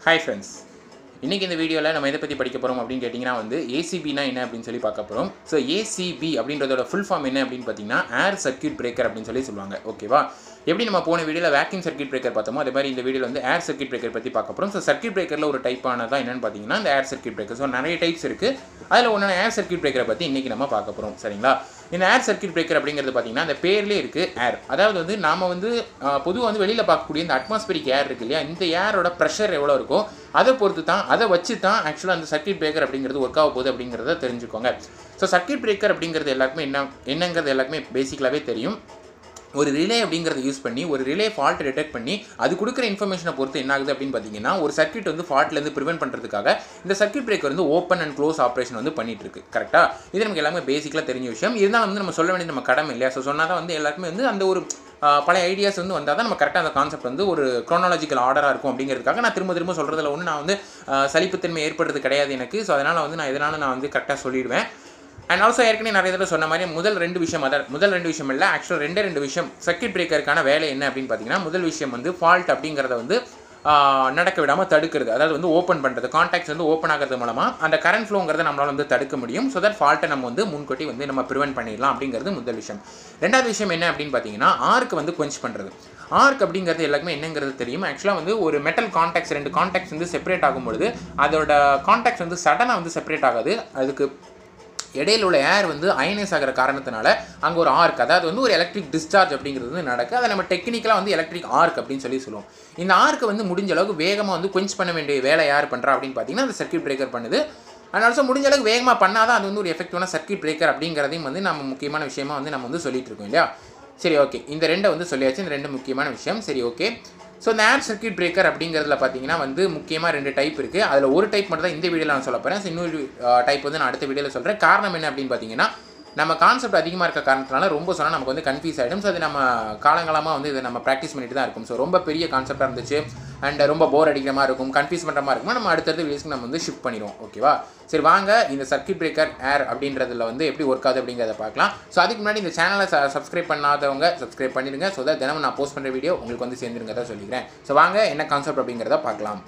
hi friends இன்றைக்கி இந்த வீடியோவில் நம்ம எதை பற்றி படிக்க போகிறோம் அப்படின்னு கேட்டிங்கன்னா வந்து ஏசிபினா என்ன அப்படின்னு சொல்லி பார்க்க போகிறோம் ஸோ ஏசிபி அப்படின்றதோட ஃபுல் ஃபார்ம் என்ன அப்படின்னு பார்த்தீங்கன்னா ஏர் சர்க்யூட் பிரேக்கர் அப்படின்னு சொல்லி சொல்லுவாங்க ஓகேவா எப்படி நம்ம போன வீடியோவில் வேக்யூம் சர்க்யூட் பிரேக்கர் பார்த்தோமோ அதே மாதிரி இந்த வீடியோவில் வந்து ஏர் சர்க்யூட் பிரேக்கர் பற்றி பார்க்க போகிறோம் ஸோ சர்க்யூட் பிரேக்கரில் ஒரு டைப்பானதா என்னன்னு பார்த்தீங்கன்னா இந்த ஏர் சர்க்யூட் பிரேக்கர் ஸோ நிறைய டைப்ஸ் இருக்குது அதில் ஒன்றான ஏர் சர்க்யூட் பிரேக்கரை பற்றி இன்றைக்கி நம்ம பார்க்க போகிறோம் சரிங்களா இந்த ஏர் சர்க்யூட் பிரேக்கர் அப்படிங்கிறது பார்த்தீங்கன்னா அந்த பேர்லேயே இருக்குது ஏர் அதாவது வந்து நாம வந்து பொதுவாக வந்து வெளியில் பார்க்கக்கூடிய இந்த அட்மாஸ்பரிக் ஏர் இருக்கு இல்லையா இந்த ஏரோட ப்ரெஷர் எவ்வளோ இருக்கோ அதை பொறுத்து தான் அதை வச்சு தான் ஆக்சுவலாக அந்த சர்க்யூட் பிரேக்கர் அப்படிங்கிறது ஒர்க் ஆக போகுது அப்படிங்கிறத தெரிஞ்சுக்கோங்க ஸோ சர்க்யூட் பிரேக்கர் அப்படிங்கிறது எல்லாருக்குமே என்ன என்னங்கிறது எல்லாருக்குமே பேசிக்கலாகவே தெரியும் ஒரு ரிலே அப்படிங்கிறத யூஸ் பண்ணி ஒரு ரிலே ஃபால்ட் டிடெக்ட் பண்ணி அது கொடுக்குற இன்ஃபர்மேஷனை பொறுத்து என்ன ஆகுது அப்படின்னு பார்த்தீங்கன்னா ஒரு சர்க்யூட் வந்து ஃபால்ட்லேருந்து ப்ரிவென்ட் பண்ணுறதுக்காக இந்த சர்க்யூட் பிரேக்கர் வந்து ஓப்பன் அண்ட் க்ளோஸ் ஆப்ரேஷன் வந்து பண்ணிட்டு இருக்கு கரெக்டாக இது நமக்கு எல்லாமே பேசிக்கலாக தெரிஞ்ச விஷயம் இருந்தாலும் வந்து நம்ம சொல்ல வேண்டியது நம்ம கடமை இல்லையா ஸோ சொன்னால் தான் வந்து எல்லாருக்குமே வந்து அந்த ஒரு ஆஹ், பழைய ஐடியாஸ் வந்து வந்தால் தான் நம்ம கரெக்டாக அந்த கான்செப்ட் வந்து ஒரு க்ரோனாலஜிக்கல் ஆர்டராக இருக்கும் அப்படிங்கிறதுக்காக நான் திரும்ப திரும்ப சொல்கிறதுல ஒன்று நான் வந்து ஆஹ், சலிப்புத்தன்மை ஏற்படுறது கிடையாது எனக்கு ஸோ அதனால் வந்து நான் எதனால நான் வந்து கரெக்டாக சொல்லிடுவேன் அண்ட் ஆல்சோ ஏற்கனவே நிறைய தடவை சொன்ன மாதிரி முதல் ரெண்டு விஷயம் அதான் முதல் ரெண்டு விஷயம் இல்லை ஆக்சுவலாக ரெண்டே ரெண்டு விஷயம் சர்க்யூட் பிரேக்கருக்கான வேலை என்ன அப்படின்னு பார்த்தீங்கன்னா முதல் விஷயம் வந்து ஃபால்ட் அப்படிங்கிறத வந்து ஆஹ், நடக்க விடாமல் தடுக்கிறது அதாவது வந்து ஓப்பன் பண்ணுறது கான்டாக்ட்ஸ் வந்து ஓப்பன் ஆகிறது மூலமாக அந்த கரண்ட் ஃப்ளோங்கிறத நம்மளால் வந்து தடுக்க முடியும் ஸோ தட் ஃபால்ட்டை நம்ம வந்து முன்கூட்டி வந்து நம்ம ப்ரிவென்ட் பண்ணிடலாம் அப்படிங்கிறது முதல் விஷயம் ரெண்டாவது விஷயம் என்ன அப்படின்னு பார்த்தீங்கன்னா ஆர்க்கு வந்து கொஞ்ச் பண்ணுறது ஆர்க் அப்படிங்கிறது எல்லாருக்குமே என்னங்கிறது தெரியும் ஆக்சுவலாக வந்து ஒரு மெட்டல் கான்டாக்ட்ஸ் ரெண்டு கான்டாக்ட்ஸ் வந்து செப்பரேட் ஆகும்பொழுது அதோட கான்டாக்ட்ஸ் வந்து சடனாக வந்து செப்பரேட் ஆகாது அதுக்கு இடையில உள்ள ஏர் வந்து அயனைஸ் ஆகிற காரணத்தினால அங்கே ஒரு ஆர்க் அதாவது வந்து ஒரு எலக்ட்ரிக் டிஸ்சார்ஜ் அப்படிங்கிறது வந்து நடக்கு அதை நம்ம டெக்னிக்கலாக வந்து எலக்ட்ரிக் ஆர்க் அப்படின்னு சொல்லி சொல்லுவோம் இந்த ஆர்க்கை வந்து முடிஞ்ச அளவுக்கு வேகமாக வந்து கொஞ்சம் பண்ண வேண்டிய வேலை யார் பண்ணுறா அப்படின்னு பார்த்தீங்கன்னா அந்த சர்க்யூட் பிரேக்கர் பண்ணுது அண்ட் ஆல்சோ முடிஞ்ச அளவுக்கு வேகமாக பண்ணால் தான் அது வந்து ஒரு எஃபெக்டிவான சர்க்யூட் பிரேக்கர் அப்படிங்கிறதையும் வந்து நம்ம முக்கியமான விஷயமா வந்து நம்ம வந்து சொல்லிட்டு இருக்கோம் இல்லையா சரி ஓகே இந்த ரெண்டை வந்து சொல்லியாச்சு இந்த ரெண்டு முக்கியமான விஷயம் சரி ஓகே ஸோ இந்த ஏர் சர்க்யூட் பிரேக்கர் அப்படிங்கிறதுல பார்த்தீங்கன்னா வந்து முக்கியமாக ரெண்டு டைப் இருக்குது அதில் ஒரு டைப் மட்டும் தான் இந்த வீடியோவில் நான் சொல்ல போகிறேன் இன்னொரு டைப் வந்து நான் அடுத்த வீடியோவில் சொல்கிறேன் காரணம் என்ன அப்படின்னு பார்த்தீங்கன்னா நம்ம கான்செப்ட் அதிகமாக இருக்க காரணத்தினால ரொம்ப சொன்னால் நமக்கு வந்து கன்ஃபியூஸ் ஆகிடும் ஸோ அது நம்ம காலங்காலமாக வந்து இதை நம்ம ப்ராக்டிஸ் பண்ணிட்டு தான் இருக்கும் ஸோ ரொம்ப பெரிய கான்செப்டாக இருந்துச்சு அண்ட் ரொம்ப போர் அடிக்கிற மாதிரி இருக்கும் கன்ஃபியூஸ் பண்ணுற மாதிரி இருக்கும் நம்ம அடுத்தடுத்த வீடியோஸ்க்கு நம்ம வந்து ஷிஃப்ட் பண்ணிடுவோம் ஓகேவா சரி வாங்க இந்த சர்க்யூட் பிரேக்கர் ஏர் அப்படின்றதுல வந்து எப்படி ஒர்க் ஆகுது அப்படிங்கிறத பார்க்கலாம் ஸோ அதுக்கு முன்னாடி இந்த சேனலை சப்ஸ்கிரைப் பண்ணாதவங்க சப்ஸ்கிரைப் பண்ணிடுங்க ஸோ தட் தினமும் நான் போஸ்ட் பண்ணுற வீடியோ உங்களுக்கு வந்து சேர்ந்துருங்க தான் சொல்லிக்கிறேன் ஸோ வாங்க என்ன கான்செப்ட் அப்படிங்கிறத பார்க்கலாம்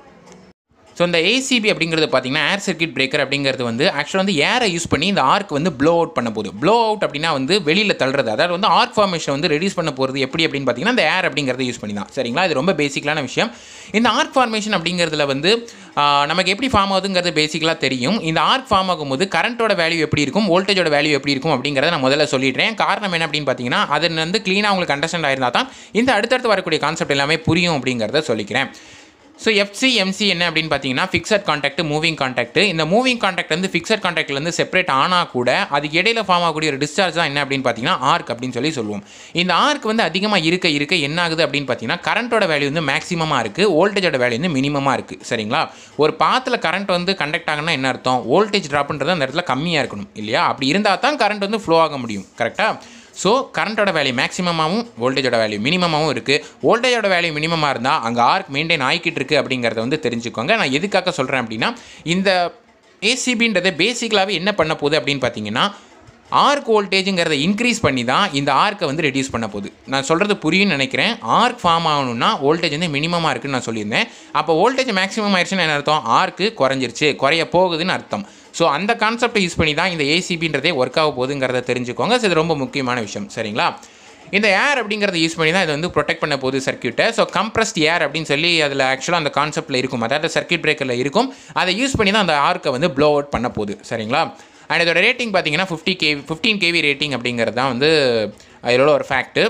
ஸோ இந்த ஏசிபி அப்படிங்கிறது பார்த்தீங்கன்னா ஏர் சர்க்யூட் பிரேக்கர் அப்படிங்கிறது வந்து ஆக்சுவலாக வந்து ஏரை யூஸ் பண்ணி இந்த ஆர்க் வந்து ப்ளோ அவுட் பண்ண போகுது ப்ளோ அவுட் அப்படின்னா வந்து வெளியில் தள்ளுறது அதாவது வந்து ஆர்க் ஃபார்மேஷன் வந்து ரெடியூஸ் பண்ண போகிறது எப்படி அப்படின்னு பார்த்தீங்கன்னா இந்த ஏர் அப்படிங்கிறத யூஸ் பண்ணி தான் சரிங்களா இது ரொம்ப பேசிக்கலான விஷயம் இந்த ஆர்க் ஃபார்மேஷன் அப்படிங்கிறதுல வந்து ஆஹ், நமக்கு எப்படி ஃபார்ம் ஆகுதுங்கிறது பேசிக்கலாக தெரியும் இந்த ஆர்க் ஃபார்ம் ஆகும்போது கரண்ட்டோட வேல்யூ எப்படி இருக்கும் வோல்டேஜோட வேல்யூ எப்படி இருக்கும் அப்படிங்கிறத நான் முதல்ல சொல்லிடுறேன் காரணம் என்ன அப்படின்னு பார்த்தீங்கன்னா அது வந்து க்ளீனாக உங்களுக்கு அண்டர்ஸ்டாண்ட் ஆயிருந்தா தான் இந்த அடுத்தடுத்து வரக்கூடிய கான்செப்ட் எல்லாமே புரியும் அப்படிங்கிறத சொல்லிக்கிறேன் ஸோ எஃப்சி எம்சி என்ன அப்படின்னு பார்த்தீங்கன்னா ஃபிக்ஸட் கான்டாக்ட் மூவிங் கான்டாக்ட் இந்த மூவிங் கான்டாக்ட் வந்து ஃபிக்ஸட் கான்டாக்ட்லேருந்து செப்பரேட் ஆனால் கூட அதுக்கு இடையில ஃபார்ம் ஆகக்கூடிய ஒரு டிஸ்சார்ஜ் தான் என்ன அப்படின்னு பார்த்தீங்கன்னா ஆர்க் அப்படின்னு சொல்லி சொல்லுவோம் இந்த ஆர்க் வந்து அதிகமாக இருக்க இருக்க என்ன ஆகுது அப்படின்னு பார்த்தீங்கன்னா கரண்ட்டோட வேல்யூ வந்து மேக்ஸிமமாக இருக்குது வோல்டேஜோட வேல்யூ வந்து மினிமமாக இருக்குது சரிங்களா ஒரு பாத்தில் கரண்ட் வந்து கண்டக்ட் ஆகுனா என்ன அர்த்தம் வோல்டேஜ் ட்ராப்ன்றது அந்த இடத்துல கம்மியாக இருக்கணும் இல்லையா அப்படி இருந்தால் தான் கரண்ட் வந்து ஃப்ளோ ஆக முடியும் கரெக்டாக ஸோ கரண்ட்டோட வேல்யூ மேக்ஸிமமாகவும் வோல்டேஜோட வேல்யூ மினிமமாகவும் இருக்குது வோல்டேஜோட வேல்யூ மினிமமாக இருந்தால் அங்கே ஆர்க் மெயின்டைன் ஆகிக்கிட்டு இருக்குது அப்படிங்கிறத வந்து தெரிஞ்சுக்கோங்க நான் எதுக்காக சொல்கிறேன் அப்படின்னா இந்த ஏசிபின்றது பேசிக்கலாகவே என்ன பண்ண போகுது அப்படின்னு பார்த்தீங்கன்னா ஆர்க் வோல்டேஜுங்கிறத இன்க்ரீஸ் பண்ணி தான் இந்த ஆர்க்கை வந்து ரெடியூஸ் பண்ண போகுது நான் சொல்கிறது புரியும்னு நினைக்கிறேன் ஆர்க் ஃபார்ம் ஆகணும்னா வோல்டேஜ் வந்து மினிமமாக இருக்குன்னு நான் சொல்லியிருந்தேன் அப்போ வோல்டேஜ் மேக்ஸிமம் ஆயிடுச்சுன்னு என்ன அர்த்தம் ஆர்க்கு குறைஞ்சிருச்சு குறைய போகுதுன்னு அர்த்தம் ஸோ அந்த கான்செப்டை யூஸ் பண்ணி தான் இந்த ஏசிபின்றதே ஒர்க் ஆக போகுதுங்கிறத தெரிஞ்சுக்கோங்க ஸோ இது ரொம்ப முக்கியமான விஷயம் சரிங்களா இந்த ஏர் அப்படிங்கிறத யூஸ் பண்ணி தான் இது வந்து ப்ரொடெக்ட் பண்ண போகுது சர்க்யூட்டை ஸோ கம்ப்ரஸ்ட் ஏர் அப்படின்னு சொல்லி அதில் ஆக்சுவலாக அந்த கான்செப்ட்டில் இருக்கும் அதாவது சர்க்யூட் பிரேக்கரில் இருக்கும் அதை யூஸ் பண்ணி தான் அந்த ஆர்க்கை வந்து ப்ளோ அவுட் பண்ண போகுது சரிங்களா அண்ட் இதோட ரேட்டிங் பார்த்தீங்கன்னா fifty KV fifteen KV rating அப்படிங்கிறது தான் வந்து இதோட ஒரு ஃபேக்ட்டு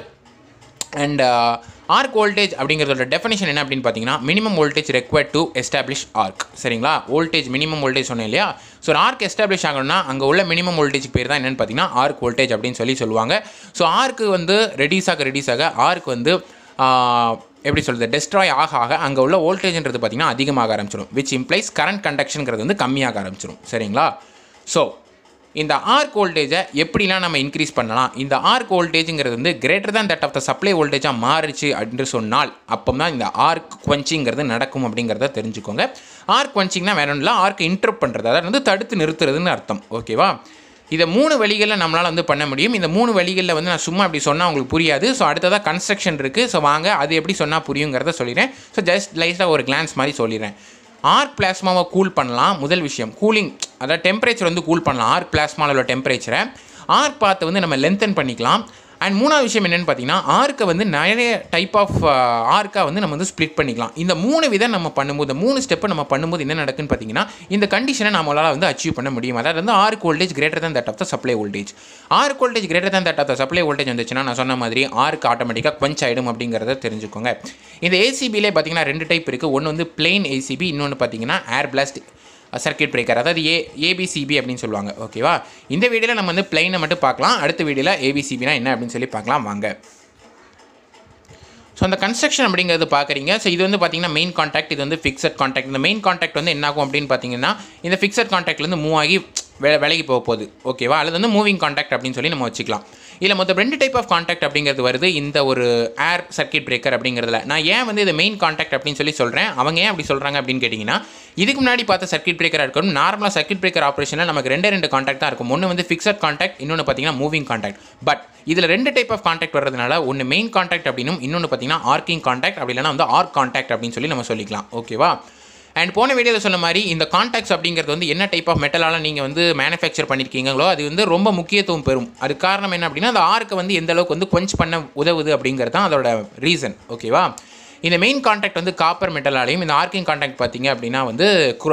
அண்ட் ஆர்க் வோல்டேஜ் அப்படிங்கிறதோட டெஃபினேஷன் என்ன அப்படின்னு பார்த்தீங்கன்னா minimum voltage required to establish arc சரிங்களா வோல்டேஜ் மினிமம் வோல்டேஜ் சொன்னேன் இல்லையா ஸோ ஆர்க் எஸ்டாப்ளிஷ் ஆகணும்னா அங்கே உள்ள மினிமம் வோல்டேஜ் பேர் தான் என்னென்னு பார்த்தீங்கன்னா ஆர்க் வோல்டேஜ் அப்படின்னு சொல்லி சொல்லுவாங்க ஸோ ஆர்க்கு வந்து ரெடியூஸ் ஆக ரெடியூஸ் ஆக ஆர்க் வந்து ஆஹ், எப்படி சொல்கிறது டெஸ்ட்ராய் ஆக ஆக அங்கே உள்ள வோல்டேஜ்ன்றது பார்த்தீங்கன்னா அதிகமாக ஆரம்பிச்சிடும் விச் இம்ப்ளைஸ் கரண்ட் கண்டக்ஷனுங்கிறது வந்து கம்மியாக ஆரம்பிச்சிடும் சரிங்களா ஸோ இந்த ஆர்க் வோல்டேஜை எப்படிலாம் நம்ம இன்க்ரீஸ் பண்ணலாம் இந்த ஆர்க் வோல்டேஜுங்கிறது வந்து கிரேட்டர் தான் தட் ஆஃப் த சப்ளை வோல்டேஜாக மாறுச்சு அப்படின்னு சொன்னால் அப்போ தான் இந்த ஆர்க் குவன்ச்சிங்கிறது நடக்கும் அப்படிங்கிறத தெரிஞ்சுக்கோங்க ஆர்க் குவன்ச்சிங்னா வேற ஒன்றும் இல்லை ஆர்க் இன்டர்ப் பண்ணுறது அதாவது வந்து தடுத்து நிறுத்துறதுன்னு அர்த்தம் ஓகேவா இதை மூணு வழிகளில் நம்மளால் வந்து பண்ண முடியும் இந்த மூணு வழிகளில் வந்து நான் சும்மா அப்படி சொன்னால் உங்களுக்கு புரியாது ஸோ அடுத்ததாக கன்ஸ்ட்ரக்ஷன் இருக்குது ஸோ வாங்க அது எப்படி சொன்னால் புரியுங்கிறத சொல்லிடுறேன் ஸோ ஜஸ்ட் லைட்டாக ஒரு கிளான்ஸ் மாதிரி சொல்லிடுறேன் ஆர்க் பிளாஸ்மாவை கூல் பண்ணலாம் முதல் விஷயம் கூலிங் அதாவது டெம்பரேச்சர் வந்து கூல் பண்ணலாம் ஆர்க் பிளாஸ்மாவில் உள்ள டெம்பரேச்சரை ஆர்க் பாத்தை வந்து நம்ம லென்த்தன் பண்ணிக்கலாம் அண்ட் மூணாவது விஷயம் என்னென்னு பார்த்தீங்கன்னா ஆர்க்கை வந்து நிறைய டைப் ஆஃப் ஆர்க்காக வந்து நம்ம வந்து ஸ்ப்ளிட் பண்ணிக்கலாம் இந்த மூணு விதம் நம்ம பண்ணும்போது இந்த மூணு ஸ்டெப்பை நம்ம பண்ணும்போது என்ன நடக்குன்னு பார்த்தீங்கன்னா இந்த கண்டிஷனை நம்மளால் வந்து அச்சீவ் பண்ண முடியும் அதாவது வந்து arc voltage greater than that of the supply voltage arc voltage greater than that of the supply voltage வந்துச்சுன்னா நான் சொன்ன மாதிரி ஆர்க் ஆட்டோமேட்டிக்காக quench ஆகிடும் அப்படிங்கிறத தெரிஞ்சுக்கோங்க இந்த ஏசிபிலே பார்த்தீங்கன்னா ரெண்டு டைப் இருக்குது ஒன்று வந்து பிளெயின் ஏசிபி இன்னொன்று பார்த்தீங்கன்னா ஏர் பிளாஸ்ட் சர்க்கியூட் பிரேக்கர் அதாவது ஏ ஏபிசிபி அப்படின்னு சொல்லுவாங்க ஓகேவா இந்த வீடியோவில் நம்ம வந்து பிளைனை மட்டும் பார்க்கலாம் அடுத்த வீடியோவில் ஏபிசிபினா என்ன அப்படின்னு சொல்லி பார்க்கலாம் வாங்க ஸோ அந்த கன்ஸ்ட்ரக்ஷன் அப்படிங்கிறது பார்க்குறீங்க ஸோ இது வந்து பார்த்தீங்கன்னா மெயின் காண்டாக்ட் இது வந்து ஃபிக்ஸட் காண்டாக்ட் இந்த மெயின் காண்டாக்ட் வந்து என்ன ஆகும் அப்படின்னு பார்த்தீங்கன்னா இந்த ஃபிக்ஸட் காண்டாக்ட்லேருந்து மூவ் ஆகி வெ விலகி போக போகுது ஓகேவா அல்லது வந்து மூவிங் காண்டாக்ட் அப்படின்னு சொல்லி நம்ம வச்சுக்கலாம் இல்லை மொத்தம் ரெண்டு டைப் ஆஃப் காண்டாக்ட் அப்படிங்கிறது வருது இந்த ஒரு ஏர் சர்க்கியூட் பிரேக்கர் அப்படிங்கிறதுல நான் ஏன் வந்து இது மெயின் காண்டாக்ட் அப்படின்னு சொல்லி சொல்கிறேன் அவங்க ஏன் அப்படி சொல்கிறாங்க அப்படின்னு கேட்டிங்கன்னா இதுக்கு முன்னாடி பார்த்த சர்க்கியூட் பிரேக்கராக இருக்கணும் நார்மலாக சர்க்கியூட் பிரேக்கர் ஆப்ரேஷனில் நமக்கு ரெண்டே ரெண்டு காண்டாக்ட் தான் இருக்கும் ஒன்று வந்து ஃபிக்ஸட் காண்டாக்ட் இன்னொன்று பார்த்தீங்கன்னா மூவிங் காண்டாக்ட் பட் இதில் ரெண்டு டைப் ஆஃப் காண்டாக்ட் வர்றதுனால ஒன்று மெயின் காண்டாக்ட் அப்படின்னும் இன்னொன்று பார்த்தீங்கன்னா ஆர்க்கிங் காண்டாக்ட் அப்படி இல்லைனா வந்து ஆர்க் காண்டாக்ட் அப்படின்னு சொல்லி நம்ம சொல்லிக்கலாம் ஓகேவா அண்ட் போன வீடியோவில் சொன்ன மாதிரி இந்த காண்டாக்ட்ஸ் அப்படிங்கிறது வந்து என்ன டைப் ஆஃப் மெட்டலால் நீங்கள் வந்து மேனுஃபேக்சர் பண்ணியிருக்கீங்களோ அது வந்து ரொம்ப முக்கியத்துவம் பெறும் அது காரணம் என்ன அப்படின்னா அந்த ஆர்க்கை வந்து எந்த அளவுக்கு வந்து கொஞ்சம் பண்ண உதவுது அப்படிங்கிறது தான் அதோட ரீசன் ஓகேவா இந்த மெயின் காண்டாக்ட் வந்து காப்பர் மெட்டலாலையும் இந்த ஆர்க்கிங் காண்டாக்ட் பார்த்தீங்க அப்படின்னா வந்து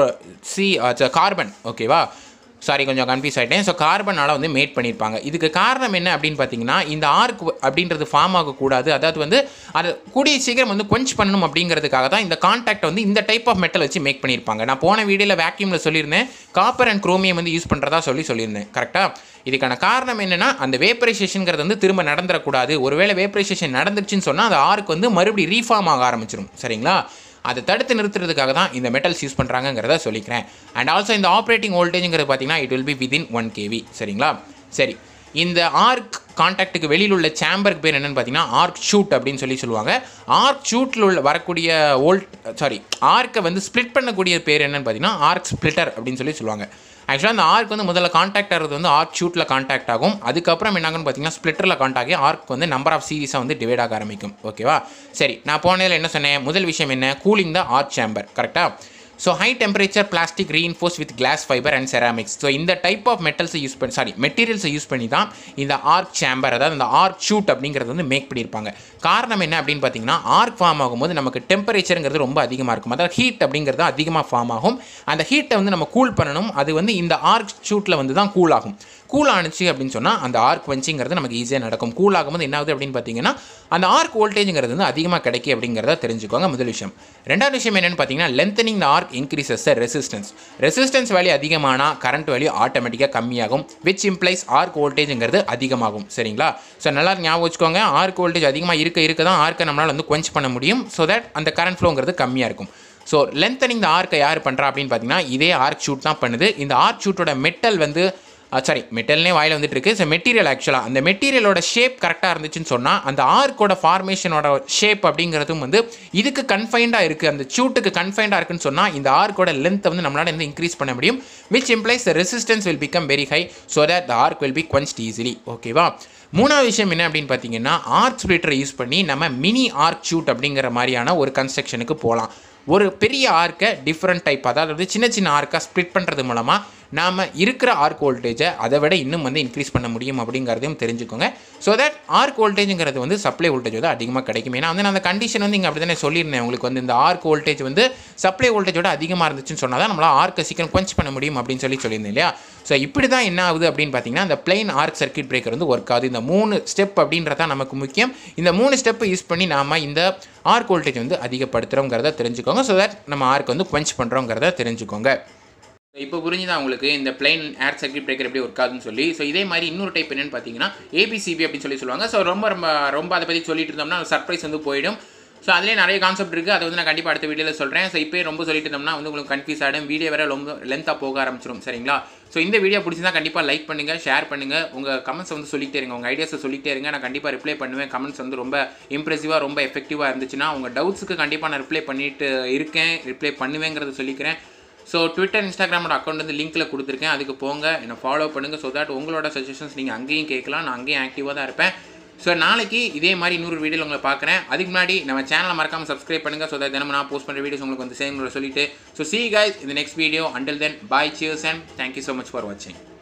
சி கார்பன் ஓகேவா சாரி கொஞ்சம் கன்ஃபியூஸ் ஆகிட்டேன் ஸோ கார்பனால் வந்து மேட் பண்ணியிருப்பாங்க இதுக்கு காரணம் என்ன அப்படின்னு பார்த்தீங்கன்னா இந்த ஆர்க் அப்படின்றது ஃபார்ம் ஆகக்கூடாது அதாவது வந்து அதை கூடிய சீக்கிரம் வந்து கொஞ்ச் பண்ணணும் அப்படிங்கிறதுக்காக தான் இந்த காண்டாக்ட் வந்து இந்த டைப் ஆஃப் மெட்டல் வச்சு மேக் பண்ணியிருப்பாங்க நான் போன வீடியோவில் வேக்யூமில் சொல்லியிருந்தேன் காப்பர் அண்ட் குரோமியம் வந்து யூஸ் பண்ணுறதா சொல்லி சொல்லியிருந்தேன் கரெக்டாக இதுக்கான காரணம் என்னென்னா அந்த வேப்பரைசேஷனுங்கிறது வந்து திரும்ப நடந்துடக்கூடாது ஒருவேளை வேப்பரைசேஷன் நடந்துருச்சுன்னு சொன்னால் அந்த ஆர்க் வந்து மறுபடியும் ரீஃபார்ம் ஆக ஆரம்பிச்சிடும் சரிங்களா அதை தடுத்து நிறுத்துறதுக்காக தான் இந்த மெட்டல்ஸ் யூஸ் பண்ணுறாங்கிறத சொல்லிக்கிறேன் அண்ட் ஆல்சோ இந்த ஆப்ரேட்டிங் வோல்டேஜுங்கிறது பார்த்தீங்கன்னா it will be within one KV சரிங்களா சரி இந்த ஆர்க் காண்டாக்ட்டுக்கு வெளியில் உள்ள சேம்பருக்கு பேர் என்னென்னு பார்த்தீங்கன்னா ஆர்க் ஷூட் அப்படின்னு சொல்லி சொல்லுவாங்க ஆர்க் ஷூட்டில் உள்ள வரக்கூடிய வோல்ட் சாரி ஆர்க்கை வந்து ஸ்ப்ளிட் பண்ணக்கூடிய பேர் என்னென்னு பார்த்தீங்கன்னா ஆர்க் ஸ்ப்ளிட்டர் அப்படின்னு சொல்லி சொல்லுவாங்க ஆக்சுவலாக அந்த ஆர்க் வந்து முதல்ல காண்டாக்ட் ஆகிறது வந்து ஆர்க் ஷூட்டில் காண்டாக்ட் ஆகும் அதுக்கப்புறம் என்ன ஆகும்னு பார்த்தீங்கன்னா ஸ்ப்ளிட்டரில் காண்டாக்ட் ஆகி ஆர்க் வந்து நம்பர் ஆஃப் சீரீஸாக வந்து டிவைட் ஆக ஆரம்பிக்கும் ஓகேவா சரி நான் போனதில் என்ன சொன்னேன் முதல் விஷயம் என்ன கூலிங் த ஆர்க் சேம்பர் கரெக்டாக so high temperature plastic reinforce with glass fibre and ceramics so இந்த டைப் ஆஃப் மெட்டல்ஸை யூஸ் பண்ணி சாரி மெட்டீரியல்ஸை யூஸ் பண்ணி தான் இந்த ஆர்க் சேம்பர் அதாவது இந்த ஆர்க் ஷூட் அப்படிங்கிறது வந்து மேக் பண்ணியிருப்பாங்க காரணம் என்ன அப்படின்னு பார்த்தீங்கன்னா ஆர்க் ஃபார்ம் ஆகும்போது நமக்கு டெம்பரேச்சருங்கிறது ரொம்ப அதிகமாக இருக்கும் அதாவது ஹீட் அப்படிங்கிறது அதிகமாக ஃபார்ம் ஆகும் அந்த ஹீட்டை வந்து நம்ம கூல் பண்ணணும் அது வந்து இந்த ஆர்க் ஷூட்டில் வந்து தான் கூல் ஆகும் கூல் ஆணுச்சு அப்படின்னு சொன்னால் அந்த ஆர்க் வஞ்சிங்கிறது நமக்கு ஈஸியாக நடக்கும் கூல் ஆகும்போது என்ன ஆகுது அப்படின்னு பார்த்தீங்கன்னா அந்த ஆர்க் வோல்டேஜுங்கிறது வந்து அதிகமாக கிடைக்கும் அப்படிங்கிறத தெரிஞ்சுக்கோங்க முதல் விஷயம் ரெண்டாவது விஷயம் என்னென்னு பார்த்தீங்கன்னா lengthening the arc increases the resistance resistance value அதிகமானால் கரண்ட் வேல்யூ ஆட்டோமேட்டிக்காக கம்மியாகும் விச் இம்ப்ளைஸ் ஆர்க் வோல்டேஜுங்கிறது அதிகமாகும் சரிங்களா ஸோ நல்லா ஞாபகம் வச்சுக்கோங்க ஆர்க் வோல்டேஜ் அதிகமாக இருக்க இருக்க தான் ஆர்க்கை நம்மளால் வந்து கொஞ்சம் பண்ண முடியும் ஸோ தட் அந்த கரண்ட் ஃப்ளோங்கிறது கம்மியாக இருக்கும் ஸோ லென்த்தனிங் த ஆர்க்கை யார் பண்ணுறா அப்படின்னு பார்த்தீங்கன்னா இதே ஆர்க் ஷூட் தான் பண்ணுது இந்த ஆர்க் ஷூட்டோட மெட்டல் வந்து சாரி மெட்டல்னே வாயில் வந்துட்டு இருக்கு ஸோ மெட்டீரியல் ஆக்சுவலாக அந்த மெட்டீரியலோட ஷேப் கரெக்டாக இருந்துச்சுன்னு சொன்னால் அந்த ஆர்க்கோட ஃபார்மேஷனோட ஷேப் அப்படிங்கிறதும் வந்து இதுக்கு கன்ஃபைண்டாக இருக்குது அந்த ஷூட்டுக்கு கன்ஃபைண்டாக இருக்குன்னு சொன்னால் இந்த ஆர்க்கோட லென்த்தை வந்து நம்மளால் வந்து இன்க்ரீஸ் பண்ண முடியும் which implies the resistance will become very high so that the arc will be quenched easily ஓகேவா மூணாவது விஷயம் என்ன அப்படின்னு பார்த்தீங்கன்னா ஆர்க் ஸ்ப்ளிட்டரை யூஸ் பண்ணி நம்ம மினி ஆர்க் ஷூட் அப்படிங்கிற மாதிரியான ஒரு கன்ஸ்ட்ரக்ஷனுக்கு போகலாம் ஒரு பெரிய ஆர்க்கை டிஃப்ரெண்ட் டைப் அதாவது சின்ன சின்ன ஆர்க்காக ஸ்ப்ளிட் பண்ணுறது மூலமாக நாம் இருக்கிற ஆர்க் வோல்டேஜை அதை விட இன்னும் வந்து இன்க்ரீஸ் பண்ண முடியும் அப்படிங்கிறதையும் தெரிஞ்சுக்கோங்க ஸோ தட் ஆர்க் வோல்டேஜுங்கிறது வந்து சப்ளை வோல்டேஜ் வந்து அதிகமாக கிடைக்கும் ஏன்னா வந்து நான் அந்த கண்டிஷன் வந்து இங்கே அப்படி தானே சொல்லியிருந்தேன் உங்களுக்கு வந்து இந்த ஆர்க் வோல்டேஜ் வந்து சப்ளை வோல்டேஜோட அதிகமாக இருந்துச்சுன்னு சொன்னால் தான் நம்மளால் ஆர்க்கை சீக்கிரம் கொஞ்ச் பண்ண முடியும் அப்படின்னு சொல்லி சொல்லியிருந்தேன் இல்லையா ஸோ இப்படி தான் என்ன ஆகுது அப்படின்னு பார்த்தீங்கன்னா இந்த பிளைன் ஆர்க் சர்க்கியூட் பிரேக்கர் வந்து ஒர்க் ஆகுது இந்த மூணு ஸ்டெப் அப்படின்றத நமக்கு முக்கியம் இந்த மூணு ஸ்டெப்பை யூஸ் பண்ணி நாம் இந்த ஆர்க் வோல்டேஜ் வந்து அதிகப்படுத்துகிறோங்கிறத தெரிஞ்சுக்கோங்க ஸோ தட் நம்ம ஆர்க் வந்து quench பண்ணுறோங்கிறத தெரிஞ்சுக்கோங்க இப்போ புரிஞ்சுதான் உங்களுக்கு இந்த பிளைன் ஏர் சர்க்கியூட் பிரேக்கர் எப்படி ஒர்க் ஆகுதுன்னு சொல்லி ஸோ இதே மாதிரி இன்னொரு டைப் என்னன்னு பார்த்தீங்கன்னா ஏபிசிபி அப்படின்னு சொல்லி சொல்லுவாங்க ஸோ ரொம்ப ரொம்ப ரொம்ப அதை பற்றி சொல்லிட்டு இருந்தோம்னா சர்ப்ரைஸ் வந்து போயிடும் ஸோ அதிலே நிறைய கான்செப்ட் இருக்குது அதை வந்து நான் கண்டிப்பாக அடுத்த வீடியோவில் சொல்கிறேன் ஸோ இப்போ ரொம்ப சொல்லிட்டு இருந்தோம்னா வந்து உங்களுக்கு கன்ஃபியூஸ் ஆகிடும் வீடியோ வேறு ரொம்ப லென்த்தாக போக ஆரம்பிச்சிடும் சரிங்களா ஸோ இந்த வீடியோ பிடிச்சிருந்தா கண்டிப்பாக லைக் பண்ணுங்கள் ஷேர் பண்ணுங்கள் உங்கள் கமெண்ட்ஸ் வந்து சொல்லிட்டே இருங்க உங்கள் ஐடியாஸை சொல்லிட்டே இருங்க நான் கண்டிப்பாக ரிப்ளை பண்ணுவேன் கமெண்ட்ஸ் வந்து ரொம்ப இம்ப்ரெசிவாக ரொம்ப எஃபெக்டிவாக இருந்துச்சுன்னா உங்கள் டவுட்ஸுக்கு கண்டிப்பாக நான் ரிப்ளை பண்ணிட்டு இருக்கேன் ரிப்ளை பண்ணுவேங்கிறத சொல்லிக்கிறேன் ஸோ ட்விட்டர் இன்ஸ்டாகிராமோட அக்கௌண்ட் வந்து லிங்க்கில் கொடுத்துருக்கேன் அதுக்கு போங்க என்னை ஃபாலோ பண்ணுங்கள் ஸோ தட் உங்களோட சஜஷன்ஸ் நீங்கள் அங்கேயும் கேட்கலாம் நான் அங்கேயும் ஆக்டிவாக தான் இருப்பேன் ஸோ நாளைக்கு இதே மாதிரி இன்னொரு வீடியோவில் உங்களை பார்க்குறேன் அதுக்கு முன்னாடி நம்ம சேனலை மறக்காமல் சப்ஸ்கிரைப் பண்ணுங்கள் ஸோ தட் தினமும் நான் போஸ்ட் பண்ணுற வீடியோஸ் உங்களுக்கு வந்து சேம் சொல்லிட்டு so see guys in the next video until then bye cheers and thank you so much for watching